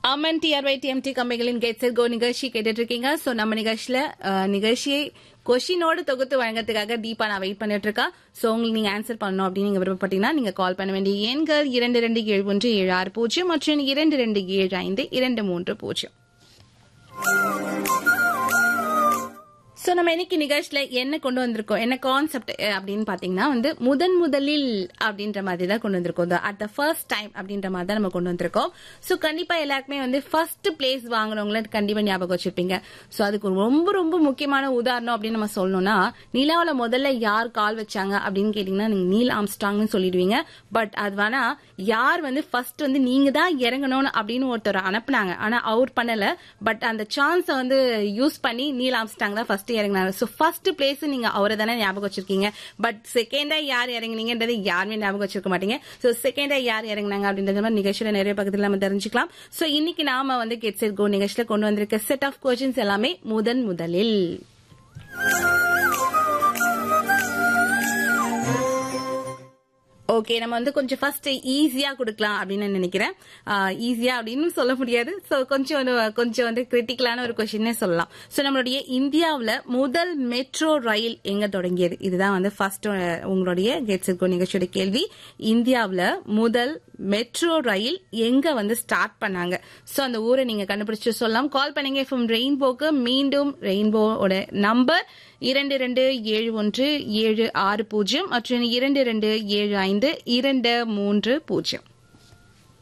அமன் டிஆர்ஒய் டிஎம்டி கம்பெனிகளின் get set go நிகழ்ச்சி கேட்டுட்டு இருக்கீங்க சோ நம்ம நிகழ்ச்சியில அஹ், நிகழ்ச்சியை கொஷினோடு தொகுத்து வழங்கறதுக்காக தீபா நான் வெயிட் பண்ணிட்டு இருக்கா சோ உங்களுக்கு நீங்க ஆன்சர் பண்ணணும் அப்படின்னு நீங்க விருப்பப்பட்டீங்கன்னா நீங்க கால் பண்ண வேண்டிய எண்கள் இரண்டு ரெண்டு ஏழு ஒன்று ஏழு ஆறு பூஜ்ஜியம் மற்றும் இரண்டு ரெண்டு ஏழு ஐந்து இரண்டு மூன்று பூஜ்ஜியம் சோ நம்ம இன்னைக்கு நிகழ்ச்சியில என்ன கொண்டு வந்திருக்கோம் என்ன கான்செப்ட் அப்படின்னு பாத்தீங்கன்னா வந்து முதன் முதலில் அப்படின்ற மாதிரி தான் கொண்டு வந்திருக்கோம் அட் த ஃபர்ஸ்ட் டைம் அப்படின்ற மாதிரி தான் நம்ம கொண்டு வந்திருக்கோம் சோ கண்டிப்பா எல்லாருக்குமே வந்து ஃபர்ஸ்ட் பிளேஸ் வாங்குறவங்கள கண்டிப்பா ஞாபகம் வச்சிருப்பீங்க சோ அதுக்கு ஒரு ரொம்ப ரொம்ப முக்கியமான உதாரணம் அப்படின்னு நம்ம சொல்லணும்னா நிலாவுல முதல்ல யார் கால் வச்சாங்க அப்படின்னு கேட்டீங்கன்னா நீங்க நீல் ஆம்ஸ்டாங்னு சொல்லிடுவீங்க பட் அது வேணா யார் வந்து ஃபர்ஸ்ட் வந்து நீங்க தான் இறங்கணும்னு அப்படின்னு ஒருத்தர் அனுப்புனாங்க ஆனா அவர் பண்ணல பட் அந்த சான்ஸை வந்து யூஸ் பண்ணி நீல் ஆம்ஸ்டாங் தான் ஃபர்ஸ்ட் இறங்கினாங்க ஸோ ஃபர்ஸ்ட் பிளேஸ் நீங்க அவரை தானே ஞாபகம் வச்சிருக்கீங்க பட் செகண்டா யார் இறங்குனீங்கன்றது யாருமே ஞாபகம் வச்சிருக்க மாட்டீங்க ஸோ செகண்டா யார் இறங்குனாங்க அப்படின்றது மாதிரி நிகழ்ச்சியில நிறைய பக்கத்துல நம்ம தெரிஞ்சுக்கலாம் ஸோ இன்னைக்கு நாம வந்து கெட் செட் கோ நிகழ்ச்சியில கொண்டு வந்திருக்க செட் ஆஃப் கொஸ்டின்ஸ் எல்லாமே முதன் முதலில் ஓகே நம்ம வந்து கொஞ்சம் ஃபர்ஸ்ட் ஈஸியா கொடுக்கலாம் அப்படின்னு நான் நினைக்கிறேன் ஈஸியா அப்படின்னு சொல்ல முடியாது ஸோ கொஞ்சம் வந்து கொஞ்சம் வந்து கிரிட்டிக்கலான ஒரு கொஸ்டினே சொல்லலாம் ஸோ நம்மளுடைய இந்தியாவில் முதல் மெட்ரோ ரயில் எங்க தொடங்கியது இதுதான் வந்து ஃபர்ஸ்ட் உங்களுடைய கெட்ஸ் இருக்கோ நிகழ்ச்சியோட கேள்வி இந்தியாவில் முதல் மெட்ரோ ரயில் எங்க வந்து ஸ்டார்ட் பண்ணாங்க ஸோ அந்த ஊரை நீங்க கண்டுபிடிச்சு சொல்லலாம் கால் பண்ணுங்க ஃப்ரம் ரெயின்போக்கு மீண்டும் ரெயின்போட நம்பர் இரண்டு இரண்டு ஏழு ஒன்று ஏழு ஆறு பூஜ்ஜியம் மற்றும் இரண்டு இரண்டு ஏழு ஐந்து இரண்டு மூன்று பூஜ்ஜியம்